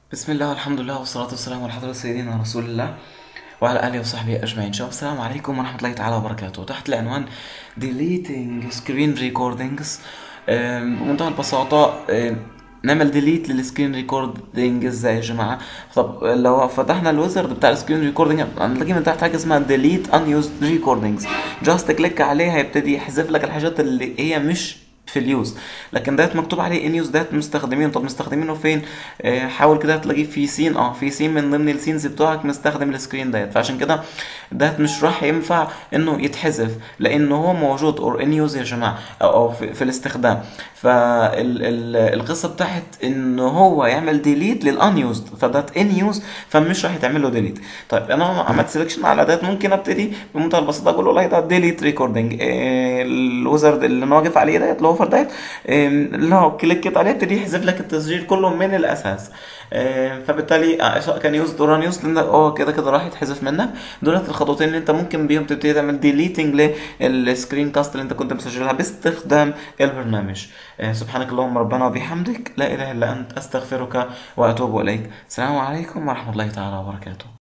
بسم الله والحمد لله والصلاة والسلام على حضرة سيدنا رسول الله وعلى آله وصحبه أجمعين شباب السلام عليكم ورحمة الله تعالى وبركاته تحت العنوان deleting screen recordings أم، بمنتهى البساطة أم، نعمل ديليت للسكرين ريكوردينج ازاي يا جماعه طب لو فتحنا الويزرد بتاع السكرين ريكوردينج هنلاقي من تحت حاجه اسمها ديليت unused recordings جاست كليك عليه هيبتدي يحذف لك الحاجات اللي هي مش في اليوز لكن ديت مكتوب عليه ان يوز ديت مستخدمينه طب مستخدمينه فين آه حاول كده تلاقيه في سين اه في سين من ضمن السينز بتوعك مستخدم السكرين ديت فعشان كده ديت مش راح ينفع انه يتحذف لانه هو موجود اور ان يوز يا جماعه او, أو في, في الاستخدام فالقصه بتاعت ان هو يعمل ديليت للان يوزد فدات ان يوز فمش راح يتعمل له ديليت طيب انا عملت سيلكشن على ديت ممكن ابتدي بمنتهى البساطه اقول والله ده ديليت ريكوردنج الوزرد اللي انا واقف عليه ديت الاوفر ديت لو كليكت عليه ابتدي يحذف لك التسجيل كله من الاساس آم، فبالتالي آه، سواء كان يوز اور ان يوز لان اه كده كده راح يتحذف منك دولت الخطوتين اللي انت ممكن بيهم تبتدي تعمل ديليتنج للسكرين كاست اللي انت كنت مسجلها باستخدام البرنامج آه، سبحانك اللهم ربنا وبحمدك لا اله الا انت استغفرك واتوب اليك السلام عليكم ورحمه الله تعالى وبركاته